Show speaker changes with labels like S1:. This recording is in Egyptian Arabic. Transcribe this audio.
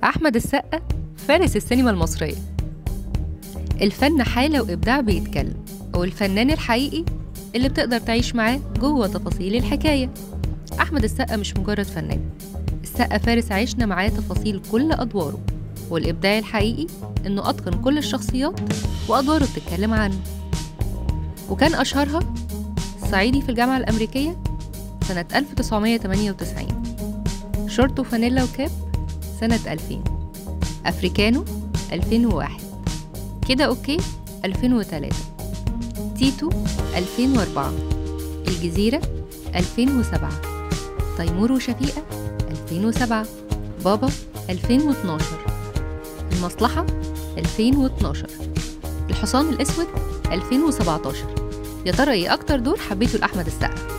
S1: أحمد السقا فارس السينما المصرية الفن حالة وإبداع بيتكلم والفنان الحقيقي اللي بتقدر تعيش معاه جوه تفاصيل الحكاية أحمد السقا مش مجرد فنان السقا فارس عشنا معاه تفاصيل كل أدواره والإبداع الحقيقي إنه أتقن كل الشخصيات وأدواره بتتكلم عنه وكان أشهرها صعيدي في الجامعة الأمريكية سنة 1998 شورت وفانيلا وكاب سنة 2000 أفريكانو 2001 كده أوكي 2003 تيتو 2004 الجزيرة 2007 تيمور وشفيقة 2007 بابا 2012 المصلحة 2012 الحصان الأسود 2017 يا ترى إيه أكتر دور حبيته لأحمد السقا